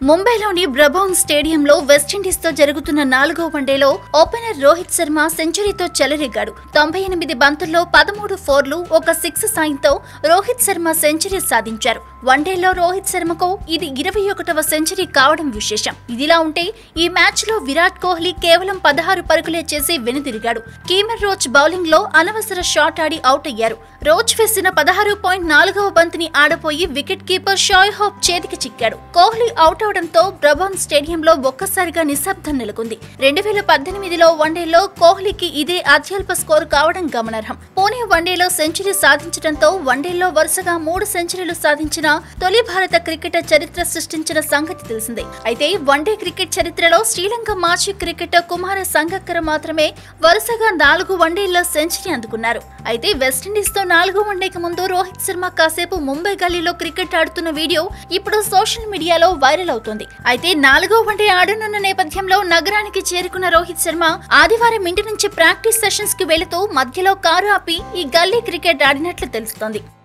ముంబైలోని బ్రబౌన్ స్టేడియంలో వెస్టిండీస్ తో జరుగుతున్న నాలుగో వన్డేలో ఓపెనర్ రోహిత్ శర్మ సెంచరీతో చెలరేగాడు తొంభై ఎనిమిది బంతుల్లో పదమూడు ఫోర్లు ఒక సిక్స్ సాయంతో రోహిత్ శర్మ సెంచరీ సాధించారు వన్డేలో రోహిత్ శర్మకు ఇది ఇరవై ఒకటవ సెంచరీ కావడం విశేషం ఇదిలా ఉంటే ఈ మ్యాచ్ లో విరాట్ కోహ్లీ కేవలం పదహారు పరుగులే చేసి వెనుదిరిగాడు కీమర్ రోచ్ బౌలింగ్ లో అనవసర షాట్ ఆడి అవుట్ అయ్యారు రోచ్ వేసిన పదహారు పాయింట్ నాలుగవ బంతిని ఆడపోయి వికెట్ కీపర్ షాయ్ హోప్ చేతికి చిక్కాడు కోహ్లీ అవుట్ అవడంతో బ్రబౌన్ స్టేడియంలో ఒక్కసారిగా నిశ్శబ్దం నెలకొంది రెండు వేల పద్దెనిమిదిలో వన్డేలో కోహ్లీకి ఇదే అత్యల్ప స్కోరు కావడం గమనార్హం పూణే వన్డేలో సెంచరీ సాధించడంతో వన్డేలో వరుసగా మూడు సెంచరీలు సాధించిన తొలి భారత క్రికెటర్ చరిత్ర సృష్టించిన సంగతి తెలిసిందే అయితే వన్డే క్రికెట్ చరిత్రలో శ్రీలంక మాజీ క్రికెటర్ కుమార సంగక్కర మాత్రమే వరుసగా నాలుగు వన్డేల్లో సెంచరీ అందుకున్నారు అయితే వెస్టిండీస్ తో నాలుగో వన్డేకి ముందు రోహిత్ శర్మ కాసేపు ముంబై గల్లీలో క్రికెట్ ఆడుతున్న వీడియో ఇప్పుడు సోషల్ మీడియాలో వైరల్ అవుతోంది అయితే నాలుగో వన్డే ఆడనున్న నేపథ్యంలో నగరానికి చేరుకున్న రోహిత్ శర్మ ఆదివారం ఇంటి నుంచి ప్రాక్టీస్ సెషన్స్ కి వెళుతూ మధ్యలో కారు ఆపి ఈ గల్లీ క్రికెట్ ఆడినట్లు తెలుస్తోంది